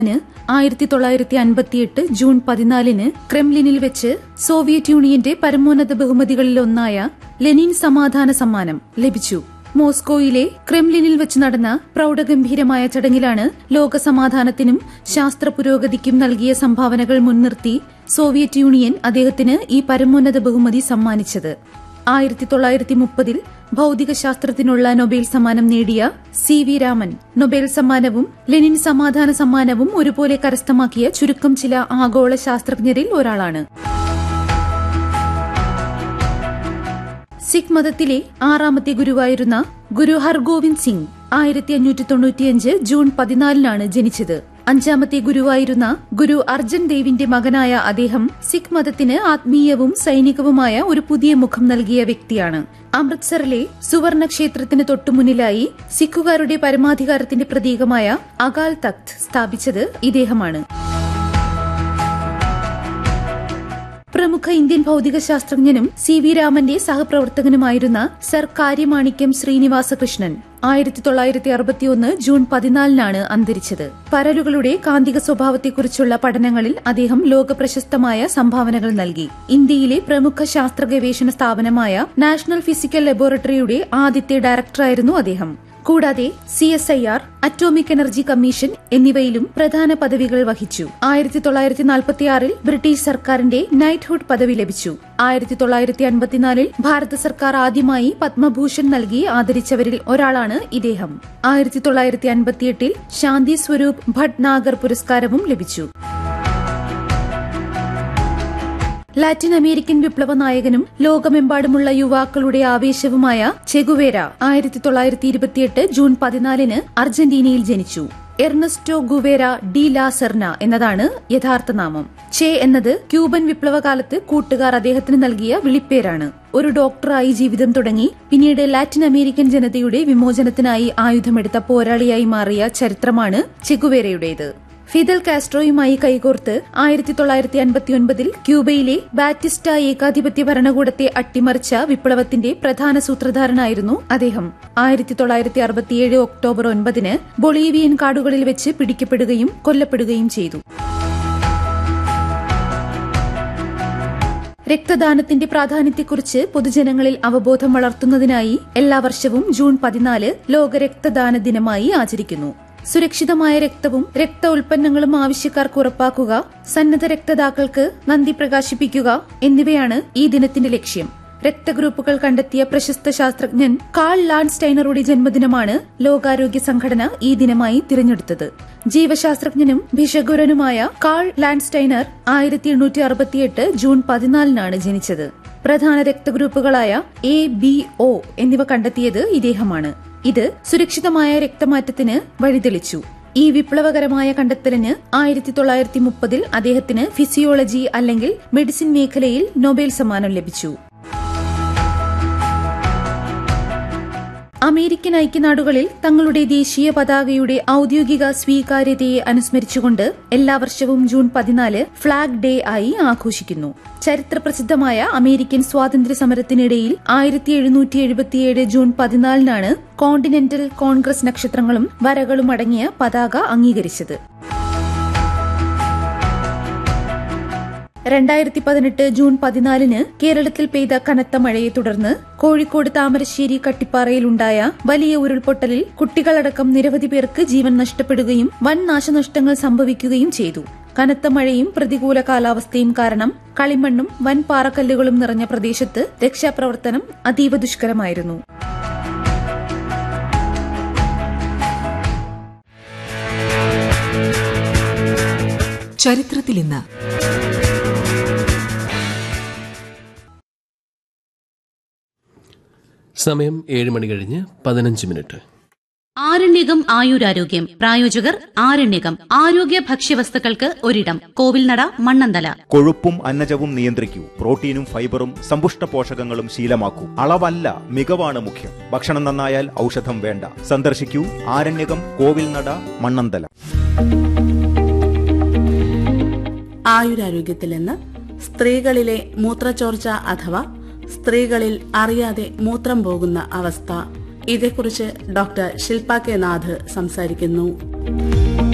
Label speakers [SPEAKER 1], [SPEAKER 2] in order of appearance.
[SPEAKER 1] ആയിരത്തി തൊള്ളായിരത്തി അൻപത്തിയെട്ട് ജൂൺ പതിനാലിന് ക്രെംലിനിൽ വെച്ച് സോവിയറ്റ് യൂണിയന്റെ പരമോന്നത ബഹുമതികളിലൊന്നായ ലെനിൻ സമാധാന സമ്മാനം ലഭിച്ചു മോസ്കോയിലെ ക്രെംലിനിൽ വെച്ച് നടന്ന പ്രൌഢഗംഭീരമായ ചടങ്ങിലാണ് ലോക സമാധാനത്തിനും ശാസ്ത്ര പുരോഗതിക്കും നൽകിയ സംഭാവനകൾ മുൻനിർത്തി സോവിയറ്റ് യൂണിയൻ അദ്ദേഹത്തിന് ഈ പരമോന്നത ബഹുമതി സമ്മാനിച്ചത് ആയിരത്തി തൊള്ളായിരത്തി മുപ്പതിൽ ഭൌതികശാസ്ത്രത്തിനുള്ള നൊബേൽ സമ്മാനം നേടിയ സി വി രാമൻ നൊബേൽ സമ്മാനവും ലെനിൻ സമാധാന സമ്മാനവും ഒരുപോലെ കരസ്ഥമാക്കിയ ചുരുക്കം ചില ആഗോള ശാസ്ത്രജ്ഞരിൽ ഒരാളാണ് സിഖ് മതത്തിലെ ആറാമത്തെ ഗുരുവായിരുന്ന ഗുരു ഹർഗോവിന്ദ് സിംഗ് ആയിരത്തി അഞ്ഞൂറ്റി തൊണ്ണൂറ്റിയഞ്ച് ജൂൺ പതിനാലിനാണ് ജനിച്ചത് അഞ്ചാമത്തെ ഗുരുവായിരുന്ന ഗുരു അർജൻ ദേവിന്റെ മകനായ അദ്ദേഹം സിഖ് മതത്തിന് ആത്മീയവും സൈനികവുമായ ഒരു പുതിയ മുഖം നൽകിയ വ്യക്തിയാണ് അമൃത്സറിലെ സുവർണ ക്ഷേത്രത്തിന് തൊട്ടുമുന്നിലായി സിഖുകാരുടെ പരമാധികാരത്തിന്റെ പ്രതീകമായ അകാൽ തഖ്ത് സ്ഥാപിച്ചത് ഇദ്ദേഹമാണ് പ്രമുഖ ഇന്ത്യൻ ഭൌതികശാസ്ത്രജ്ഞനും സി വി രാമന്റെ സഹപ്രവർത്തകനുമായിരുന്ന സർ കാര്യമാണിക്യം ശ്രീനിവാസകൃഷ്ണൻ ആയിരത്തി തൊള്ളായിരത്തി അറുപത്തിയൊന്ന് ജൂൺ പതിനാലിനാണ് അന്തരിച്ചത് പരലുകളുടെ കാന്തിക സ്വഭാവത്തെക്കുറിച്ചുള്ള പഠനങ്ങളിൽ അദ്ദേഹം ലോകപ്രശസ്തമായ സംഭാവനകൾ നൽകി ഇന്ത്യയിലെ പ്രമുഖ ശാസ്ത്ര ഗവേഷണ സ്ഥാപനമായ നാഷണൽ ഫിസിക്കൽ ലബോറട്ടറിയുടെ ആദ്യത്തെ ഡയറക്ടറായിരുന്നു അദ്ദേഹം കൂടാതെ C S I R atomic energy commission എന്നിവയിലും പ്രധാന പദവികൾ വഹിച്ചു ആയിരത്തി തൊള്ളായിരത്തി നാൽപ്പത്തിയാറിൽ ബ്രിട്ടീഷ് സർക്കാരിന്റെ നൈറ്റ്ഹുഡ് പദവി ലഭിച്ചു ആയിരത്തി തൊള്ളായിരത്തി അൻപത്തിനാലിൽ ഭാരത സർക്കാർ ആദ്യമായി പത്മഭൂഷൺ നൽകി ആദരിച്ചവരിൽ ഒരാളാണ് ഇദ്ദേഹം ആയിരത്തി തൊള്ളായിരത്തി അൻപത്തിയെട്ടിൽ ശാന്തി സ്വരൂപ് ഭട്നാഗർ പുരസ്കാരവും ലഭിച്ചു ലാറ്റിൻ അമേരിക്കൻ വിപ്ലവ നായകനും ലോകമെമ്പാടുമുള്ള യുവാക്കളുടെ ആവേശവുമായ ചെഗുവേര ആയിരത്തി തൊള്ളായിരത്തി ഇരുപത്തിയെട്ട് ജൂൺ പതിനാലിന് അർജന്റീനയിൽ ജനിച്ചു എർണസ്റ്റോ ഗുവേര ഡി ലാ സെർന എന്നതാണ് യഥാർത്ഥ നാമം ചെ എന്നത് ക്യൂബൻ വിപ്ലവകാലത്ത് കൂട്ടുകാർ അദ്ദേഹത്തിന് നൽകിയ വിളിപ്പേരാണ് ഒരു ഡോക്ടറായി ജീവിതം തുടങ്ങി പിന്നീട് ലാറ്റിൻ അമേരിക്കൻ ജനതയുടെ വിമോചനത്തിനായി ആയുധമെടുത്ത പോരാളിയായി മാറിയ ചരിത്രമാണ് ചെഗുവേരയുടേത് ഫിദൽ കാസ്ട്രോയുമായി കൈകോർത്ത് ആയിരത്തി തൊള്ളായിരത്തി അൻപത്തിയൊൻപതിൽ ക്യൂബയിലെ ബാറ്റിസ്റ്റ ഏകാധിപത്യ ഭരണകൂടത്തെ അട്ടിമറിച്ച വിപ്ലവത്തിന്റെ പ്രധാന സൂത്രധാരനായിരുന്നു അദ്ദേഹം ആയിരത്തി തൊള്ളായിരത്തി അറുപത്തിയേഴ് ഒക്ടോബർ ഒൻപതിന് ബൊളീവിയൻ കാടുകളിൽ വെച്ച് പിടിക്കപ്പെടുകയും കൊല്ലപ്പെടുകയും ചെയ്തു രക്തദാനത്തിന്റെ പ്രാധാന്യത്തെക്കുറിച്ച് പൊതുജനങ്ങളിൽ അവബോധം വളർത്തുന്നതിനായി എല്ലാ വർഷവും ജൂൺ പതിനാല് ലോക രക്തദാന ദിനമായി ആചരിക്കുന്നു സുരക്ഷിതമായ രക്തവും രക്ത ഉൽപ്പന്നങ്ങളും ആവശ്യക്കാർക്ക് ഉറപ്പാക്കുക സന്നദ്ധ രക്തദാക്കൾക്ക് നന്ദി പ്രകാശിപ്പിക്കുക എന്നിവയാണ് ഈ ദിനത്തിന്റെ ലക്ഷ്യം രക്തഗ്രൂപ്പുകൾ കണ്ടെത്തിയ പ്രശസ്ത ശാസ്ത്രജ്ഞൻ കാൾ ലാൻസ്റ്റൈനറുടെ ജന്മദിനമാണ് ലോകാരോഗ്യ സംഘടന ഈ ദിനമായി തിരഞ്ഞെടുത്തത് ജീവശാസ്ത്രജ്ഞനും ഭിഷഗുരനുമായ കാൾ ലാൻസ്റ്റൈനർ ആയിരത്തി എണ്ണൂറ്റി അറുപത്തിയെട്ട് ജൂൺ പതിനാലിനാണ് ജനിച്ചത് പ്രധാന രക്തഗ്രൂപ്പുകളായ എ ബി ഒ എന്നിവ കണ്ടെത്തിയത് ഇദ്ദേഹമാണ് ഇത് സുരക്ഷിതമായ രക്തമാറ്റത്തിന് വഴിതെളിച്ചു ഈ വിപ്ലവകരമായ കണ്ടെത്തലിന് ആയിരത്തി തൊള്ളായിരത്തി മുപ്പതിൽ അദ്ദേഹത്തിന് ഫിസിയോളജി അല്ലെങ്കിൽ മെഡിസിൻ മേഖലയിൽ നൊബേൽ സമ്മാനം ലഭിച്ചു അമേരിക്കൻ ഐക്യനാടുകളിൽ തങ്ങളുടെ ദേശീയ പതാകയുടെ ഔദ്യോഗിക സ്വീകാര്യതയെ അനുസ്മരിച്ചുകൊണ്ട് എല്ലാ വർഷവും ജൂൺ പതിനാല് ഫ്ളാഗ് ഡേ ആയി ആഘോഷിക്കുന്നു ചരിത്രപ്രസിദ്ധമായ അമേരിക്കൻ സ്വാതന്ത്ര്യ സമരത്തിനിടയിൽ ആയിരത്തി എഴുന്നൂറ്റി എഴുപത്തിയേഴ് ജൂൺ പതിനാലിനാണ് കോണ്ടിനെന്റൽ കോൺഗ്രസ് നക്ഷത്രങ്ങളും വരകളും അടങ്ങിയ പതാക അംഗീകരിച്ചത് രണ്ടായിരത്തി പതിനെട്ട് ജൂൺ പതിനാലിന് കേരളത്തിൽ പെയ്ത കനത്ത മഴയെ തുടർന്ന് കോഴിക്കോട് താമരശ്ശേരി കട്ടിപ്പാറയിലുണ്ടായ വലിയ ഉരുൾപൊട്ടലിൽ കുട്ടികളടക്കം നിരവധി പേർക്ക് ജീവൻ നഷ്ടപ്പെടുകയും വൻ നാശനഷ്ടങ്ങൾ സംഭവിക്കുകയും ചെയ്തു കനത്ത മഴയും പ്രതികൂല കാലാവസ്ഥയും കാരണം കളിമണ്ണും വൻ പാറക്കല്ലുകളും നിറഞ്ഞ പ്രദേശത്ത് രക്ഷാപ്രവർത്തനം അതീവ ദുഷ്കരമായിരുന്നു
[SPEAKER 2] ചരിത്രത്തിൽ ഇന്ന്
[SPEAKER 3] സമയം ഏഴ് മണി കഴിഞ്ഞ് പതിനഞ്ച് മിനിറ്റ്
[SPEAKER 4] ആരണ്യകം ആയുരാരോഗ്യം പ്രായോജകർ ആരണ്യകം ആരോഗ്യ ഭക്ഷ്യവസ്തുക്കൾക്ക് ഒരിടം കോവിൽനട മണ്ണന്തല
[SPEAKER 5] കൊഴുപ്പും അന്നജവും നിയന്ത്രിക്കൂ പ്രോട്ടീനും ഫൈബറും സമ്പുഷ്ട പോഷകങ്ങളും ശീലമാക്കൂ അളവല്ല മികവാണ് മുഖ്യം ഭക്ഷണം നന്നായാൽ ഔഷധം വേണ്ട സന്ദർശിക്കൂ ആരണ്യകം കോവിൽനട മണ്ണന്തല
[SPEAKER 6] ആയുരാരോഗ്യത്തിൽ നിന്ന് സ്ത്രീകളിലെ മൂത്രച്ചോർച്ച അഥവാ സ്ത്രീകളിൽ അറിയാതെ മൂത്രം പോകുന്ന അവസ്ഥ ഇതേക്കുറിച്ച് ഡോക്ടർ ശില്പ കെ നാഥ് സംസാരിക്കുന്നു